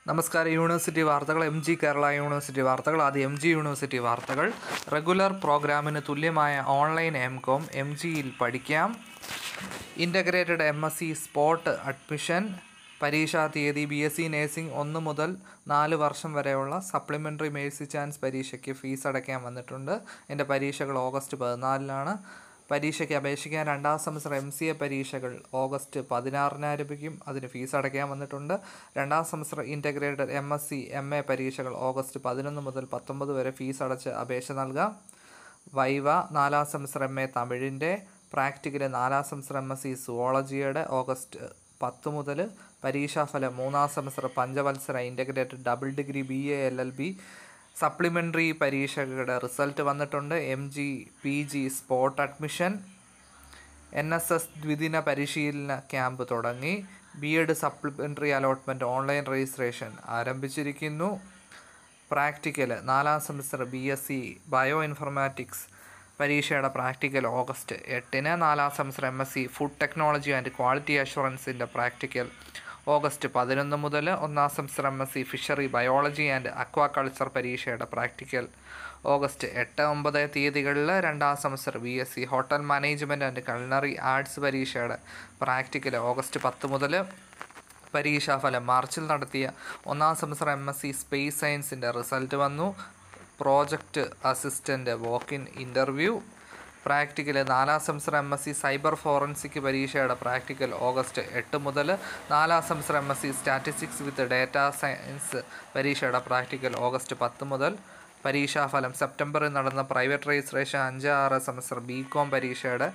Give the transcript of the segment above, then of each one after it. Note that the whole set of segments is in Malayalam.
നമസ്കാരം യൂണിവേഴ്സിറ്റി വാർത്തകൾ എം ജി കേരള യൂണിവേഴ്സിറ്റി വാർത്തകൾ ആദ്യം എം ജി യൂണിവേഴ്സിറ്റി വാർത്തകൾ റെഗുലർ പ്രോഗ്രാമിന് തുല്യമായ ഓൺലൈൻ എം കോം എം ജിയിൽ പഠിക്കാം integrated M S C spot admission പരീക്ഷാ തീയതി ബി എസ് സി നേഴ്സിംഗ് ഒന്ന് മുതൽ നാല് വർഷം വരെയുള്ള സപ്ലിമെൻ്ററി മേഴ്സി ചാൻസ് പരീക്ഷയ്ക്ക് ഫീസ് അടയ്ക്കാൻ വന്നിട്ടുണ്ട് എൻ്റെ പരീക്ഷകൾ ഓഗസ്റ്റ് പതിനാലിനാണ് പരീക്ഷയ്ക്ക് അപേക്ഷിക്കാൻ രണ്ടാം സെമസ്റ്റർ എം സി എ പരീക്ഷകൾ ഓഗസ്റ്റ് പതിനാറിന് ആരംഭിക്കും അതിന് ഫീസ് അടയ്ക്കാൻ വന്നിട്ടുണ്ട് രണ്ടാം semester integrated M S C M A പരീക്ഷകൾ ഓഗസ്റ്റ് പതിനൊന്ന് മുതൽ പത്തൊമ്പത് വരെ ഫീസ് അടച്ച് അപേക്ഷ നൽകാം വൈവ നാലാം സെമസ്റ്റർ എം എ തമിഴിൻ്റെ പ്രാക്ടിക്കല് നാലാം സെമസ്റ്റർ എം എസ് സി സുവോളജിയുടെ ഓഗസ്റ്റ് പത്ത് മുതൽ പരീക്ഷാഫലം മൂന്നാം സെമസ്റ്റർ പഞ്ചവത്സര integrated double degree B A L L B supplementary പരീക്ഷകളുടെ റിസൾട്ട് വന്നിട്ടുണ്ട് M G P G spot admission N S S ദ്വിദിന പരിശീലന ക്യാമ്പ് തുടങ്ങി B Ed supplementary allotment online registration ആരംഭിച്ചിരിക്കുന്നു പ്രാക്ടിക്കൽ നാലാം semester B S C bioinformatics പരീക്ഷയുടെ പ്രാക്ടിക്കൽ ഓഗസ്റ്റ് എട്ടിന് നാലാം semester M S C food technology and quality അഷുറൻസിൻ്റെ പ്രാക്ടിക്കൽ ഓഗസ്റ്റ് പതിനൊന്ന് മുതൽ ഒന്നാം semester M S C fishery biology and aquaculture പരീക്ഷയുടെ പ്രാക്ടിക്കൽ ഓഗസ്റ്റ് എട്ട് ഒമ്പത് തീയതികളിൽ രണ്ടാം semester B S C hotel management and culinary arts പരീക്ഷയുടെ പ്രാക്ടിക്കൽ ഓഗസ്റ്റ് പത്ത് മുതൽ പരീക്ഷാഫലം മാർച്ചിൽ നടത്തിയ ഒന്നാം semester M S C space സയൻസിൻ്റെ റിസൾട്ട് വന്നു project assistant walk in interview practical നാലാം semester M S C cyber forensic പരീക്ഷയുടെ പ്രാക്ടിക്കൽ ഓഗസ്റ്റ് എട്ട് മുതൽ നാലാം semester M S C statistics with data science പരീക്ഷയുടെ പ്രാക്ടിക്കൽ ഓഗസ്റ്റ് പത്ത് മുതൽ പരീക്ഷാഫലം സെപ്റ്റംബറിൽ നടന്ന പ്രൈവറ്റ് രജിസ്ട്രേഷൻ അഞ്ച് ആറ് സെമസ്റ്റർ ബി കോം പരീക്ഷയുടെ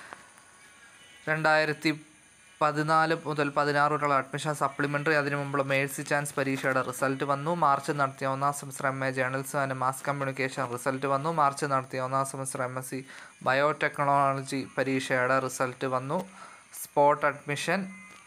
രണ്ടായിരത്തി പതിനാല് മുതൽ പതിനാറ് വരെയുള്ള അഡ്മിഷൻ സപ്ലിമെൻ്ററി അതിനു മുമ്പുള്ള മേഴ്സി ചാൻസ് പരീക്ഷയുടെ റിസൾട്ട് വന്നു മാർച്ച് നടത്തിയ ഒന്നാം semester M A journalism and mass communication result വന്നു മാർച്ച് നടത്തിയ ഒന്നാം semester M S C biotechnology പരീക്ഷയുടെ റിസൾട്ട് വന്നു സ്പോട്ട് അഡ്മിഷൻ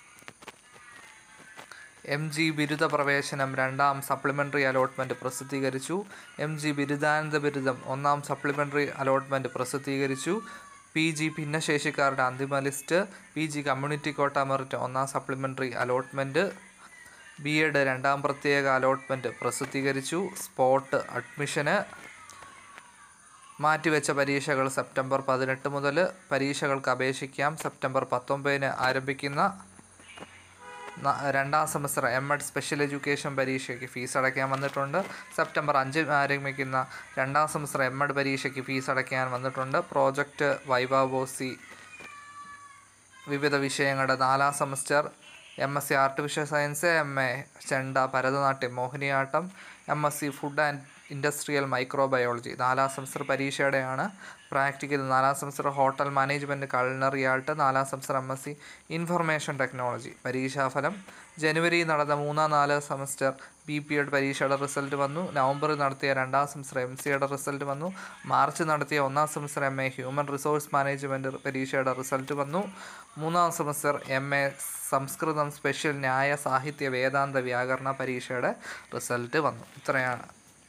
എം ജി ബിരുദ പ്രവേശനം രണ്ടാം സപ്ലിമെൻ്ററി അലോട്ട്മെൻറ്റ് പ്രസിദ്ധീകരിച്ചു എം ജി ബിരുദാനന്ദ ബിരുദം ഒന്നാം സപ്ലിമെൻ്ററി അലോട്ട്മെൻറ്റ് പ്രസിദ്ധീകരിച്ചു പി ജി ഭിന്നശേഷിക്കാരുടെ അന്തിമ list P G community quota merit ഒന്നാം സപ്ലിമെൻ്ററി അലോട്ട്മെൻറ്റ് ബി എഡ് രണ്ടാം പ്രത്യേക അലോട്ട്മെൻറ്റ് പ്രസിദ്ധീകരിച്ചു സ്പോട്ട് അഡ്മിഷന് മാറ്റിവെച്ച പരീക്ഷകൾ സെപ്റ്റംബർ പതിനെട്ട് മുതൽ പരീക്ഷകൾക്ക് അപേക്ഷിക്കാം സെപ്റ്റംബർ പത്തൊമ്പതിന് ആരംഭിക്കുന്ന ന- രണ്ടാം semester M Ed special education പരീക്ഷയ്ക്ക് ഫീസ് അടയ്ക്കാൻ വന്നിട്ടുണ്ട് സെപ്റ്റംബർ അഞ്ചിന് ആരംഭിക്കുന്ന രണ്ടാം സെമസ്റ്റർ എം എഡ് പരീക്ഷയ്ക്ക് ഫീസ് അടയ്ക്കാൻ വന്നിട്ടുണ്ട് പ്രോജക്റ്റ് വൈവാബോസി വിവിധ വിഷയങ്ങളുടെ നാലാം semester M S C artificial science M A chenda Bharatanatyam Mohiniyattam M S C food and industrial microbiology നാലാം സെമസ്റ്റർ പരീക്ഷയുടെയാണ് പ്രാക്ടിക്കൽ നാലാം semester hotel management culinary art നാലാം semester M S C information technology പരീക്ഷാഫലം ജനുവരി നടന്ന മൂന്നാം നാല് സെമസ്റ്റർ ബി പി എഡ് പരീക്ഷയുടെ റിസൾട്ട് വന്നു നവംബറിൽ നടത്തിയ രണ്ടാം സെമസ്റ്റർ എം സിയുടെ റിസൾട്ട് വന്നു മാർച്ച് നടത്തിയ ഒന്നാം semester M A human resource management പരീക്ഷയുടെ റിസൾട്ട് വന്നു മൂന്നാം semester M A Samskritam special ന്യായ സാഹിത്യ വേദാന്ത വ്യാകരണ പരീക്ഷയുടെ റിസൾട്ട് വന്നു ഇത്രയാണ്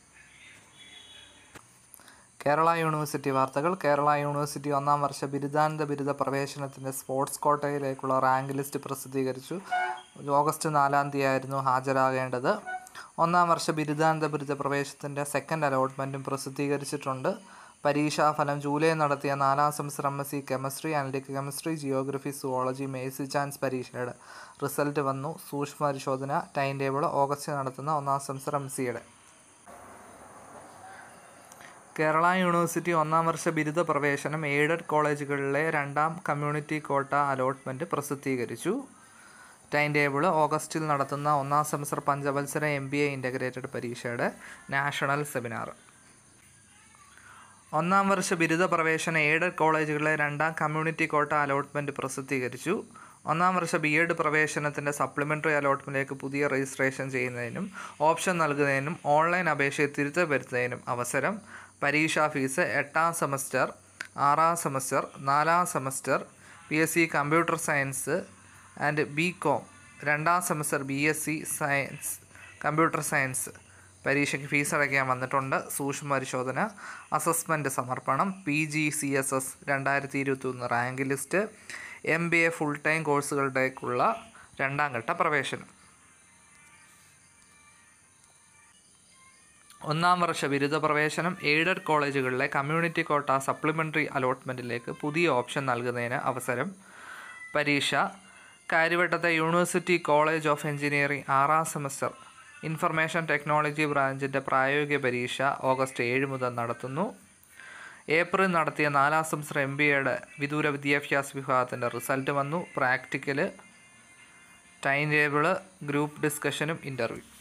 കേരള യൂണിവേഴ്സിറ്റി വാർത്തകൾ കേരള യൂണിവേഴ്സിറ്റി ഒന്നാം വർഷ ബിരുദാനന്ദ ബിരുദ പ്രവേശനത്തിൻ്റെ സ്പോർട്സ് കോട്ടയിലേക്കുള്ള റാങ്ക് ലിസ്റ്റ് പ്രസിദ്ധീകരിച്ചു ഓഗസ്റ്റ് നാലാം തീയതി ആയിരുന്നു ഹാജരാകേണ്ടത് ഒന്നാം വർഷ ബിരുദാനന്ദ ബിരുദ പ്രവേശനത്തിൻ്റെ സെക്കൻഡ് അലോട്ട്മെൻറ്റും പ്രസിദ്ധീകരിച്ചിട്ടുണ്ട് പരീക്ഷാഫലം ജൂലൈ നടത്തിയ നാലാം semester M S C chemistry analytic chemistry geography zoology mercy chance പരീക്ഷയുടെ റിസൾട്ട് വന്നു സൂക്ഷ്മ പരിശോധന ടൈം ടേബിൾ ഓഗസ്റ്റ് നടത്തുന്ന ഒന്നാം സെമസ്റ്റർ എം സിയുടെ കേരള യൂണിവേഴ്സിറ്റി ഒന്നാം വർഷ ബിരുദ പ്രവേശനം എയ്ഡഡ് കോളേജുകളിലെ രണ്ടാം കമ്മ്യൂണിറ്റി കോട്ട അലോട്ട്മെൻറ്റ് പ്രസിദ്ധീകരിച്ചു ടൈം ടേബിൾ ഓഗസ്റ്റിൽ നടത്തുന്ന ഒന്നാം സെമസ്റ്റർ പഞ്ചവത്സര എം ബി എ ഇൻ്റഗ്രേറ്റഡ് പരീക്ഷയുടെ നാഷണൽ സെമിനാർ ഒന്നാം വർഷ ബിരുദ പ്രവേശന എയ്ഡഡ് കോളേജുകളിലെ രണ്ടാം കമ്മ്യൂണിറ്റി കോട്ട അലോട്ട്മെൻറ്റ് പ്രസിദ്ധീകരിച്ചു ഒന്നാം വർഷ ബി എഡ് പ്രവേശനത്തിൻ്റെ സപ്ലിമെൻ്ററി അലോട്ട്മെൻറ്റിലേക്ക് പുതിയ രജിസ്ട്രേഷൻ ചെയ്യുന്നതിനും ഓപ്ഷൻ നൽകുന്നതിനും ഓൺലൈൻ അപേക്ഷയെ തിരുത്തൽ വരുത്തുന്നതിനും അവസരം പരീക്ഷാ ഫീസ് എട്ടാം സെമസ്റ്റർ ആറാം സെമസ്റ്റർ നാലാം semester P S C computer science and B com രണ്ടാം semester B S C science computer science പരീക്ഷയ്ക്ക് ഫീസ് അടയ്ക്കാൻ വന്നിട്ടുണ്ട് സൂക്ഷ്മ പരിശോധന അസസ്മെൻറ്റ് സമർപ്പണം P G C S S രണ്ടായിരത്തി ഇരുപത്തി ഒന്ന് rank list M B A full time കോഴ്സുകളുടേക്കുള്ള രണ്ടാം ഘട്ട പ്രവേശനം ഒന്നാം വർഷ ബിരുദ പ്രവേശനം എയ്ഡഡ് കോളേജുകളിലെ കമ്മ്യൂണിറ്റി കോട്ട സപ്ലിമെൻ്ററി അലോട്ട്മെൻറ്റിലേക്ക് പുതിയ ഓപ്ഷൻ നൽകുന്നതിന് അവസരം പരീക്ഷ കാര്യവട്ടത്തെ യൂണിവേഴ്സിറ്റി കോളേജ് ഓഫ് എഞ്ചിനീയറിംഗ് ആറാം സെമസ്റ്റർ ഇൻഫർമേഷൻ ടെക്നോളജി ബ്രാഞ്ചിൻ്റെ പ്രായോഗിക പരീക്ഷ ഓഗസ്റ്റ് ഏഴ് മുതൽ നടത്തുന്നു ഏപ്രിൽ നടത്തിയ നാലാം സെമസ്റ്റർ എം ബി എയുടെ വിദൂര വിദ്യാഭ്യാസ വിഭാഗത്തിൻ്റെ റിസൾട്ട് വന്നു പ്രാക്ടിക്കൽ ടൈം ടേബിള് ഗ്രൂപ്പ് ഡിസ്കഷനും ഇൻ്റർവ്യൂ